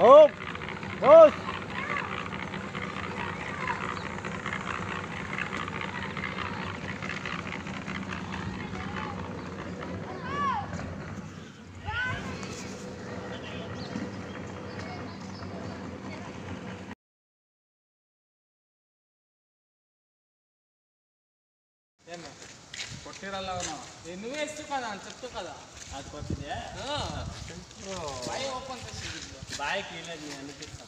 Hope! Dos! కొట్టిరల్లా ఉన్నావు నువ్వు వేస్తూ కదా అని చెప్తూ కదా అది కొట్టిందే బాయ్ ఓపెన్ చేసి బాయ్కి వెళ్ళేది అనిపిస్తాం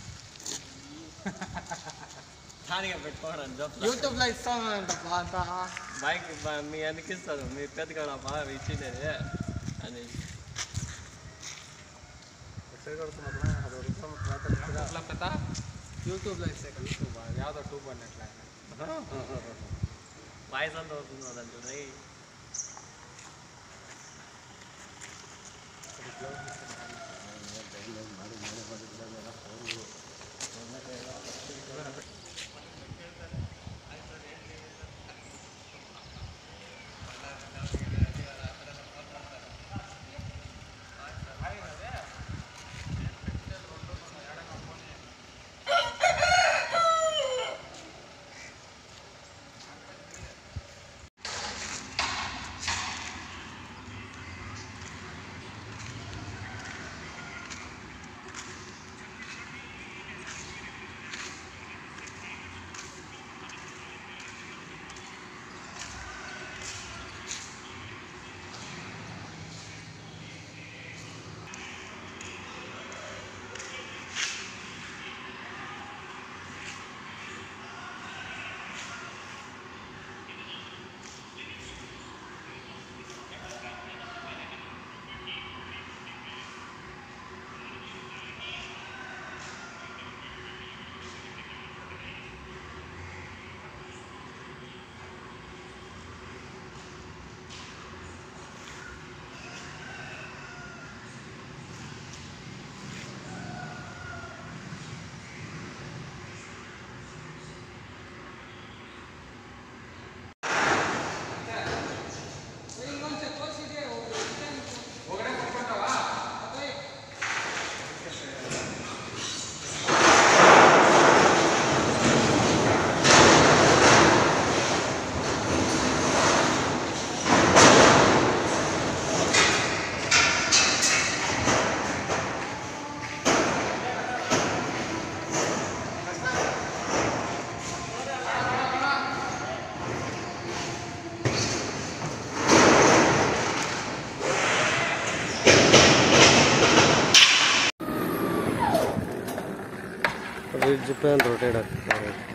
స్థానిక పెట్టుకోవడం జబ్బు యూట్యూబ్ లో ఇస్తానంట పాత బైక్ బ- మీ అనిపిస్తారు మీ పెద్దగా బాగా ఇచ్చిండేది అని అట్లా పెద్ద యూట్యూబ్ లో ఇస్తే కదా యూట్యూబ్ యాదో ట్యూబ్ అన్నట్ల వాయిస్ అంతా వస్తుంది అదంటే ರಿಡ್ಜ್ ಪೇನ್ ರೊಟೇಟ್ ಆಗ್ತದೆ